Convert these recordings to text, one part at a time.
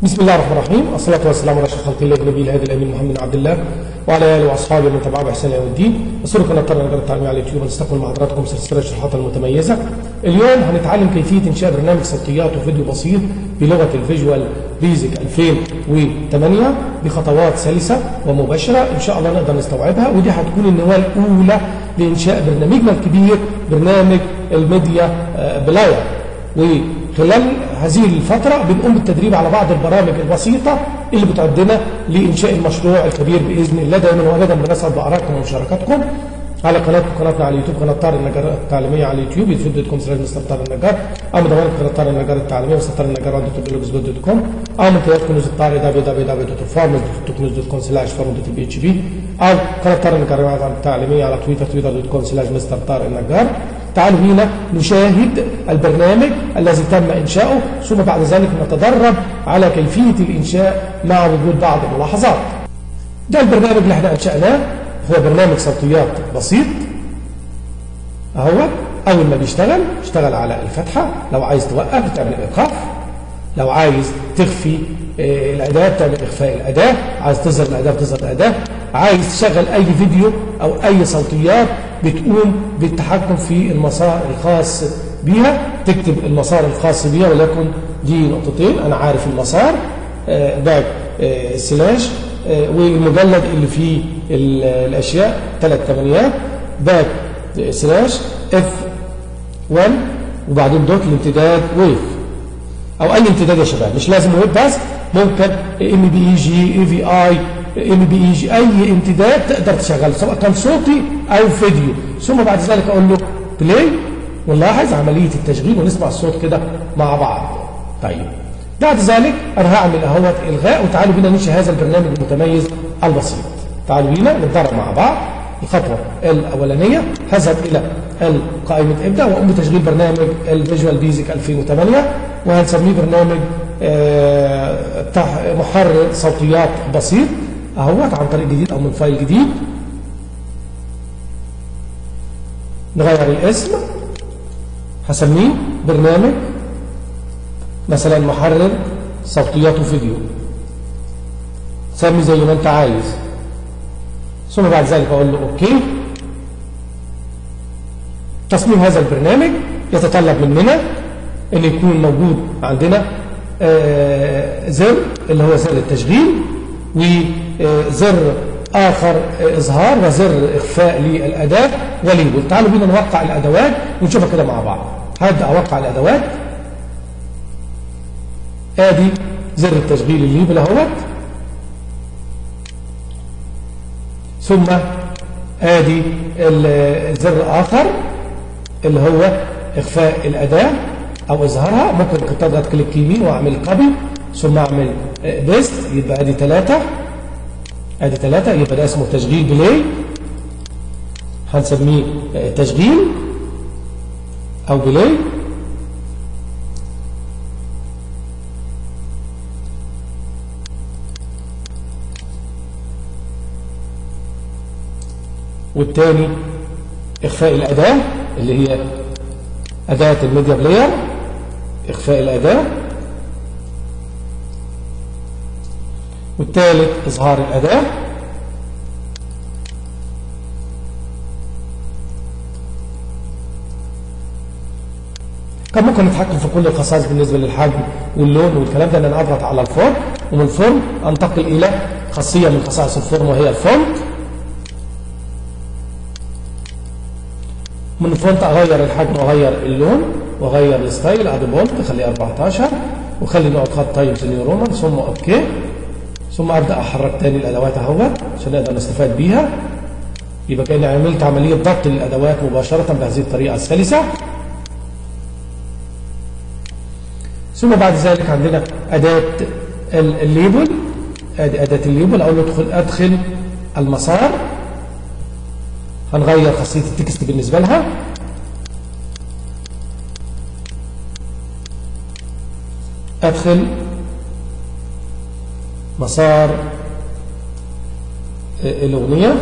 بسم الله الرحمن الرحيم والصلاة والسلام على أشرف خلق الله النبي الهادي الأمين محمد بن عبد الله وعلى آله وأصحابه ومن تبعه بإحسان إلى يوم الدين نسألكم أن نضطر نقدر التعليم على اليوتيوب ونستقبل مع حضراتكم سلسلة الشروحات المتميزة اليوم هنتعلم كيفية إنشاء برنامج صوتيات وفيديو بسيط بلغة الفيجوال بيزك 2008 بخطوات سلسة ومباشرة إن شاء الله نقدر نستوعبها ودي هتكون النواة الأولى لإنشاء برنامجنا الكبير برنامج الميديا بلاير وخلال هذه الفترة بنقوم بالتدريب على بعض البرامج البسيطة اللي بتعدنا لإنشاء المشروع الكبير بإذن الله دائما وابدا بنسعد بآرائكم ومشاركاتكم على قناتكم قناتنا على اليوتيوب قناة طار النجار التعليمية على اليوتيوب يوتيوب دوت كوم سلاش مستر طار النجار أو من ضمن قناة طار النجار التعليمية مستر طار النجار دوت بلوجز دوت كوم أو من قناة كنوز الطار www.farmers.كنوز.com سلاش فارم دوت بي اتش بي أو قناة طار النجار التعليمية على تويتر تويتر دوت كوم سلاش مستر طار النجار تعالوا بينا نشاهد البرنامج الذي تم إنشاؤه ثم بعد ذلك نتدرب على كيفية الإنشاء مع وجود بعض الملاحظات ده البرنامج اللي احنا أنشأناه هو برنامج صوتيات بسيط اهو أول ما بيشتغل اشتغل على الفتحة لو عايز توقف بتعمل إيقاف لو عايز تخفي اه الأداة بتعمل إخفاء الأداة عايز تظهر الأداة بتظهر الأداة عايز تشغل أي فيديو أو أي صوتيات بتقوم بالتحكم في المسار الخاص بيها تكتب المسار الخاص بيها ولكن دي نقطتين أنا عارف المسار اه باك اه سلاش والمجلد اللي فيه الأشياء ثلاث ثمانيات باك سلاش اف 1 وبعدين دوت الامتداد ويف او اي امتداد يا شباب مش لازم ويب بس ممكن ام بي اي جي اي في اي ام بي اي جي اي امتداد تقدر تشغله سواء كان صوتي او فيديو ثم بعد ذلك اقول له بلاي ونلاحظ عمليه التشغيل ونسمع الصوت كده مع بعض طيب بعد ذلك انا هعمل اهوت الغاء وتعالوا بينا ننشئ هذا البرنامج المتميز البسيط تعالوا بينا نتدرب مع بعض الخطوة الأولانية هذهب إلى قائمة ابدأ وأقوم بتشغيل برنامج الفيجوال بيزك 2008 وهنسميه برنامج محرر صوتيات بسيط اهوت عن طريق جديد أو من فايل جديد نغير الاسم هسميه برنامج مثلا محرر صوتيات وفيديو سمي زي ما انت عايز ثم بعد ذلك اقول له اوكي تصميم هذا البرنامج يتطلب مننا ان يكون موجود عندنا آه زر اللي هو زر التشغيل وزر اخر اظهار وزر اخفاء للاداه وليبل تعالوا بينا نوقع الادوات ونشوفها كده مع بعض هبدا اوقع الادوات ادي زر التشغيل الليبل اهوت ثم ادي الزر اخر اللي هو اخفاء الاداه او اظهارها ممكن كنت اضغط كليك يمين واعمل كوبي ثم اعمل بيست يبقى ادي ثلاثة ادي ثلاثة يبقى ده اسمه تشغيل بلاي هنسميه تشغيل او بلاي والتاني إخفاء الأداة اللي هي أداة الميديا بلاير إخفاء الأداة والثالث إظهار الأداة كان ممكن نتحكم في كل الخصائص بالنسبة للحجم واللون والكلام ده ان انا اضغط على الفورم ومن الفورم انتقل الى خاصية من خصائص الفورم وهي الفونت من الفونت اغير الحجم واغير اللون واغير الستايل ادي بولت اخليه 14 واخلي نوع خط تايمز نيو رومان ثم اوكي ثم ابدا احرك تاني الادوات اهوت عشان نقدر نستفاد بيها يبقى كاني عملت عمليه ضبط للادوات مباشره بهذه الطريقه السلسه ثم بعد ذلك عندنا اداه الليبل ادي اداه الليبل اقول له ادخل ادخل المسار هنغير خاصية التكست بالنسبة لها أدخل مسار الأغنية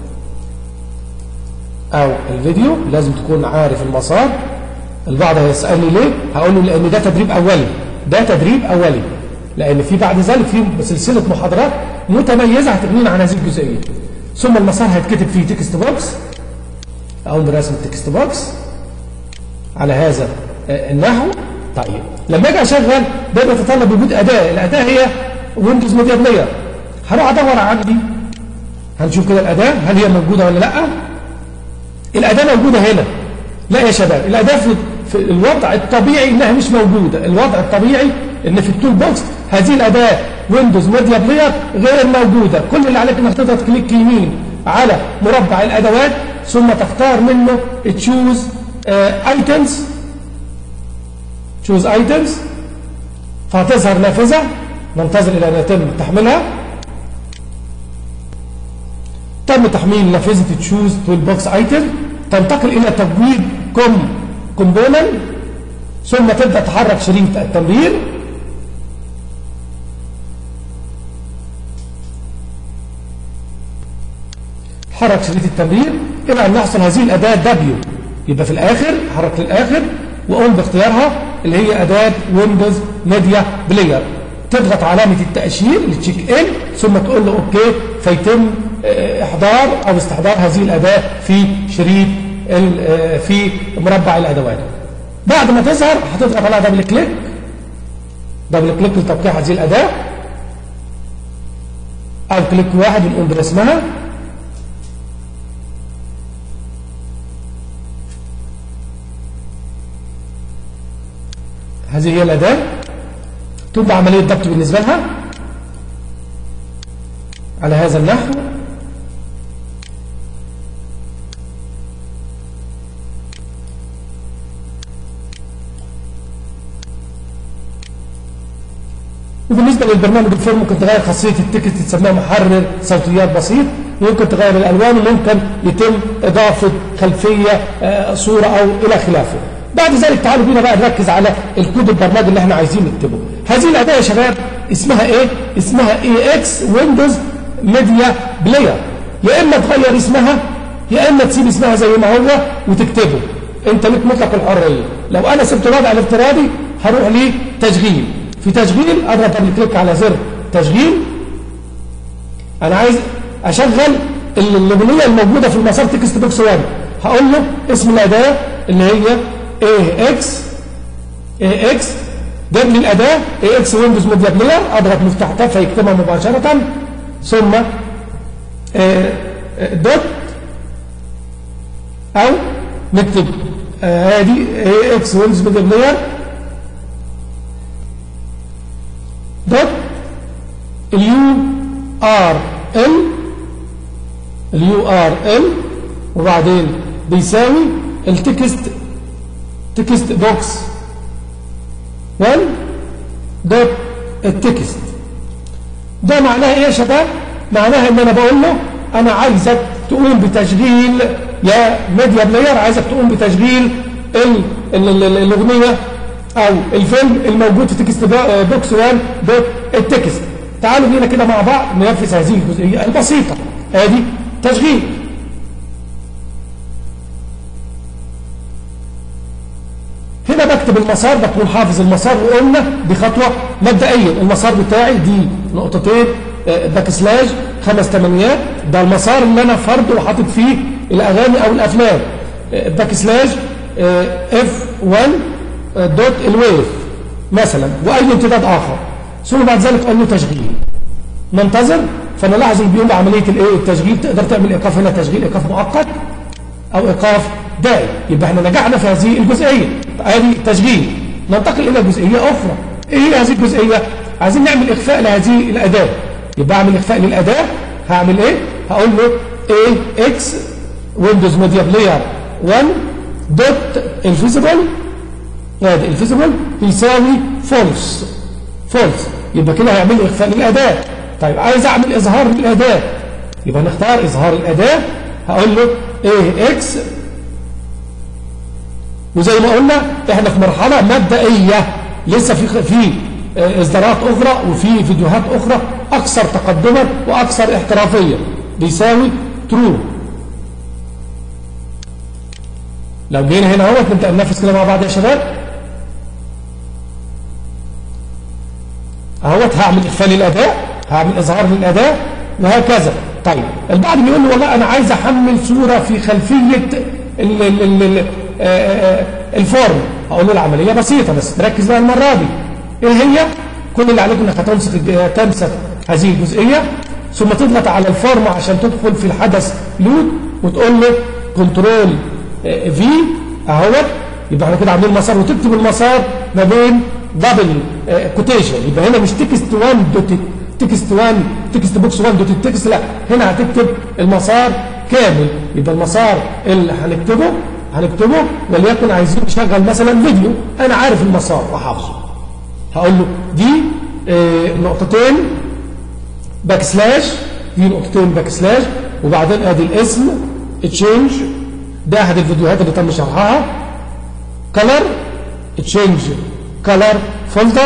أو الفيديو لازم تكون عارف المسار البعض هيسألني ليه هقول له لأن ده تدريب أولي ده تدريب أولي لان في بعد ذلك في سلسله محاضرات متميزه هتغنينا عن هذه الجزئيه ثم المسار هيتكتب فيه تكست بوكس اقوم برسم التكست بوكس على هذا النحو طيب لما اجي اشغل ده بيتطلب وجود اداه الاداه هي ويندوز ميديا بلاير هروح ادور عندي هنشوف كده الاداه هل هي موجوده ولا لا الاداه موجوده هنا لا يا شباب الاداه في, في الوضع الطبيعي انها مش موجوده الوضع الطبيعي ان في التول بوكس هذه الاداه ويندوز ميديا بلاير غير موجوده كل اللي عليك انك تضغط كليك يمين على مربع الادوات ثم تختار منه تشوز ايتمز تشوز ايتمز فهتظهر نافذه ننتظر الى ان يتم تحميلها تم تحميل نافذه تشوز تول بوكس ايتم تنتقل الى تبويب كوم كومبوننت ثم تبدا تحرك شريط التمرير حرك شريط التمرير إلى أن يحصل هذه الأداة دبليو يبقى في الآخر حرك للآخر وأقوم باختيارها اللي هي أداة ويندوز ميديا بلاير تضغط علامة التأشير للتشيك إن ثم تقول له أوكي فيتم إحضار أو استحضار هذه الأداة في شريط في مربع الأدوات بعد ما تظهر هتضغط عليها دبل كليك دبل كليك لتوقيع هذه الأداة أو كليك واحد ونقوم برسمها هذه هي الأداة تبقى عملية ضبط بالنسبة لها على هذا النحو وبالنسبة للبرنامج الفورم ممكن تغير خاصية التكست تسميها محرر صوتيات بسيط ممكن تغير الألوان وممكن يتم إضافة خلفية صورة أو إلى خلافه بعد ذلك تعالوا بينا بقى نركز على الكود البرمجي اللي احنا عايزين نكتبه هذه الأداة يا شباب اسمها ايه اسمها اي اكس ويندوز ميديا بلاير يا اما تغير اسمها يا اما تسيب اسمها زي ما هو وتكتبه انت لك مطلق الحريه لو انا سبت الوضع الافتراضي هروح لتشغيل في تشغيل اضغط دبل كليك على زر تشغيل انا عايز اشغل الاغنيه الموجوده في المسار تكست بوكس 1 هقول له اسم الاداه اللي هي اي اكس اي اكس جاب لي الاداه اي اكس ويندوز ميديا بلاير اضغط مفتاح تاب فيكتبها مباشره ثم دوت او نكتب ادي اي اكس ويندوز ميديا بلاير دوت اليو ار ال اليو ار ال وبعدين بيساوي التكست تكست بوكس 1 دوت التكست ده معناه ايه يا شباب معناها ان انا بقول له انا عايزك تقوم بتشغيل يا ميديا بلاير عايزك تقوم بتشغيل ال ال ال الاغنيه او الفيلم الموجود في تكست بوكس 1 دوت التكست تعالوا بينا كده مع بعض ننفذ هذه الجزئيه البسيطه ادي تشغيل هنا بكتب المسار بكون حافظ المسار وقلنا دي خطوة مبدئيا المسار بتاعي دي نقطتين باك سلاش خمس تمانيات ده المسار اللي انا فرضه وحاطط فيه الاغاني او الافلام باك سلاش اف 1 دوت الويف مثلا واي امتداد اخر ثم بعد ذلك اقول له تشغيل ننتظر فنلاحظ اللي بيقول عمليه الايه التشغيل تقدر تعمل ايقاف هنا تشغيل ايقاف مؤقت او ايقاف دائم يبقى احنا نجحنا في هذه الجزئيه ادي تشغيل ننتقل الى جزئيه اخرى ايه هي هذه الجزئيه عايزين نعمل اخفاء لهذه الاداه يبقى اعمل اخفاء للاداه هعمل ايه هقول له ايه اكس ويندوز ميديا بلاير 1 دوت الفيزيبل ادي الفيزيبل يساوي فولس فولس يبقى كده هيعمل لي اخفاء للاداه طيب عايز اعمل اظهار للاداه يبقى نختار اظهار الاداه هقول له ايه اكس وزي ما قلنا احنا في مرحله مبدئيه لسه في في اصدارات اخرى وفي فيديوهات اخرى اكثر تقدما واكثر احترافيه بيساوي ترو لو جينا هنا اهوت نبدا ننفذ كده مع بعض يا شباب اهوت هعمل اخفاء للاداء هعمل اظهار للاداء وهكذا طيب البعض بيقول لي والله انا عايز احمل صوره في خلفيه ال ال ال ال الفورم اقول له العمليه بسيطه بس تركز بقى المره دي ايه هي كل اللي عليك انك هتمسك تمسك هذه الجزئيه ثم تضغط على الفورم عشان تدخل في الحدث لود وتقول له كنترول في اهوت يبقى احنا كده عاملين مسار وتكتب المسار ما بين دبل كوتيشن يبقى هنا مش تكست 1 دوت تكست 1 تكست بوكس 1 دوت تكست لا هنا هتكتب المسار كامل يبقى المسار اللي هنكتبه هنكتبه وليكن عايزين نشغل مثلا فيديو انا عارف المسار وحافظه هقول له دي اه نقطتين باك سلاش دي نقطتين باك سلاش وبعدين ادي الاسم تشينج ده احد الفيديوهات اللي تم شرحها كلر تشينج كلر فولدر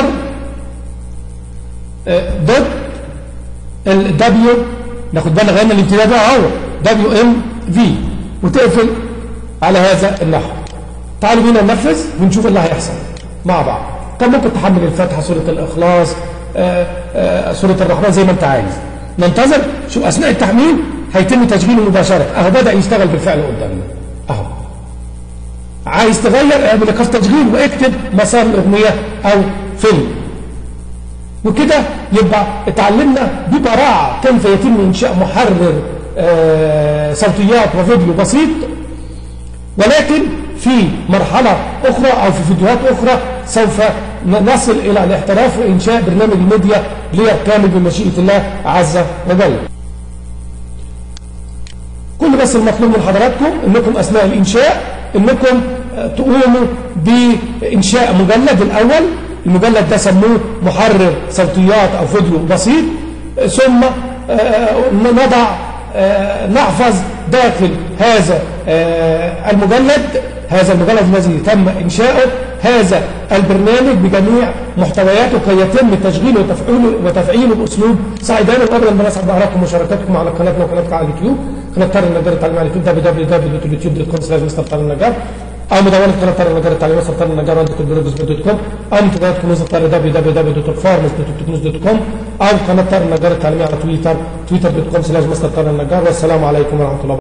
دوت الدبليو ناخد بالنا هنا الامتداد ده اهو دبليو ام في وتقفل على هذا النحو تعالوا بينا ننفذ ونشوف اللي هيحصل مع بعض طب ممكن تحمل الفاتحه سوره الاخلاص آآ آآ سوره الرحمن زي ما انت عايز ننتظر شوف اثناء التحميل هيتم تشغيله مباشره اهو بدا يشتغل بالفعل قدامنا اهو عايز تغير اعمل ايقاف تشغيل واكتب مسار الاغنيه او فيلم وكده يبقى اتعلمنا ببراعه كيف يتم انشاء محرر صوتيات وفيديو بسيط ولكن في مرحلة أخرى أو في فيديوهات أخرى سوف نصل إلى الاحتراف وإنشاء برنامج الميديا ليكتمل بمشيئة الله عز وجل كل بس المطلوب من حضراتكم أنكم أثناء الإنشاء أنكم تقوموا بإنشاء مجلد الأول المجلد ده سموه محرر صوتيات أو فيديو بسيط ثم نضع نحفظ داخل هذا المجلد هذا المجلد الذي تم إنشاؤه هذا البرنامج بجميع محتوياته كي يتم تشغيله وتفعيله وتفعيله بأسلوب سعيدان وقبل ما نسعد بأراءكم ومشاركتكم على قناتنا وقناتك على اليوتيوب قناة طارق النجار التعليمي على اليوتيوب www.youtube.com slash مستر طارق النجار أو مدونة قناة طارق النجار التعليمي مستر طارق النجار عندك دوت كوم أو منتديات كنوز الطارق www.farmers.teknوز.com أو قناة طارق النجار التعليمي على تويتر تويتر.com slash مستر طارق النجار والسلام عليكم ورحمة الله